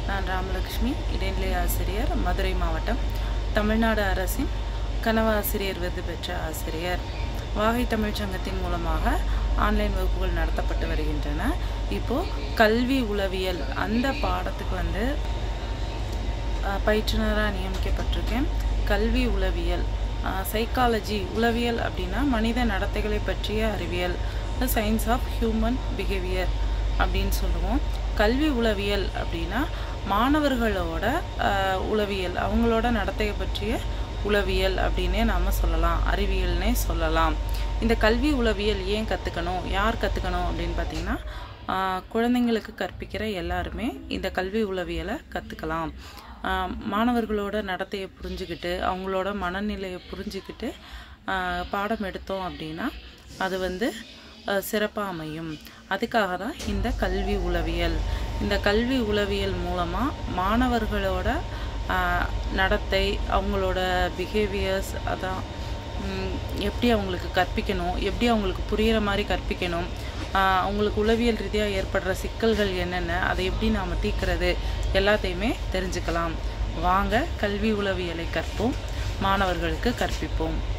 நான் ராமலக்ஷ்மி இடைநிலை ஆசிரியர் மதுரை மாவட்டம் தமிழ்நாடு அரசின் கனவு ஆசிரியர் விருது பெற்ற ஆசிரியர் வாகை தமிழ்ச் சங்கத்தின் மூலமாக ஆன்லைன் வகுப்புகள் நடத்தப்பட்டு வருகின்றன இப்போது கல்வி உளவியல் அந்த பாடத்துக்கு வந்து அஹ், பயிற்றுனராக நியமிக்கப்பட்டிருக்கேன் கல்வி உளவியல் சைக்காலஜி உளவியல் அப்படின்னா மனித நடத்தைகளை பற்றிய அறிவியல் சயின்ஸ் ஆஃப் ஹியூமன் பிஹேவியர் அப்படின்னு சொல்லுவோம் கல்வி உளவியல் அப்படின்னா மாணவர்களோட அஹ், உளவியல் அவங்களோட நடத்தையை பற்றிய உளவியல் அப்படின்னே நாம் சொல்லலாம் அறிவியல்னே சொல்லலாம் இந்த கல்வி உளவியல் ஏன் கற்றுக்கணும் யார் கற்றுக்கணும் அப்படின்னு பார்த்தீங்கன்னா ஆஹ் குழந்தைங்களுக்கு கற்பிக்கிற எல்லாருமே இந்த கல்வி உளவியலை கற்றுக்கலாம் மாணவர்களோட நடத்தையை புரிஞ்சுக்கிட்டு அவங்களோட மனநிலையை புரிஞ்சுக்கிட்டு ஆஹ் பாடம் எடுத்தோம் அப்படின்னா அது வந்து சிறப்பாக அமையும் அதுக்காக தான் இந்த கல்வி உளவியல் இந்த கல்வி உளவியல் மூலமாக மாணவர்களோட ஆஹ் நடத்தை அவங்களோட பிஹேவியர்ஸ் அதான் ம், எப்படி அவங்களுக்கு கற்பிக்கணும் எப்படி அவங்களுக்கு புரிகிற மாதிரி கற்பிக்கணும் ஆஹ் அவங்களுக்கு உளவியல் ரீதியாக ஏற்படுற சிக்கல்கள் என்னென்ன அதை எப்படி நாம் தீர்க்கிறது எல்லாத்தையுமே தெரிஞ்சுக்கலாம் வாங்க கல்வி உளவியலை கற்போம் மாணவர்களுக்கு கற்பிப்போம்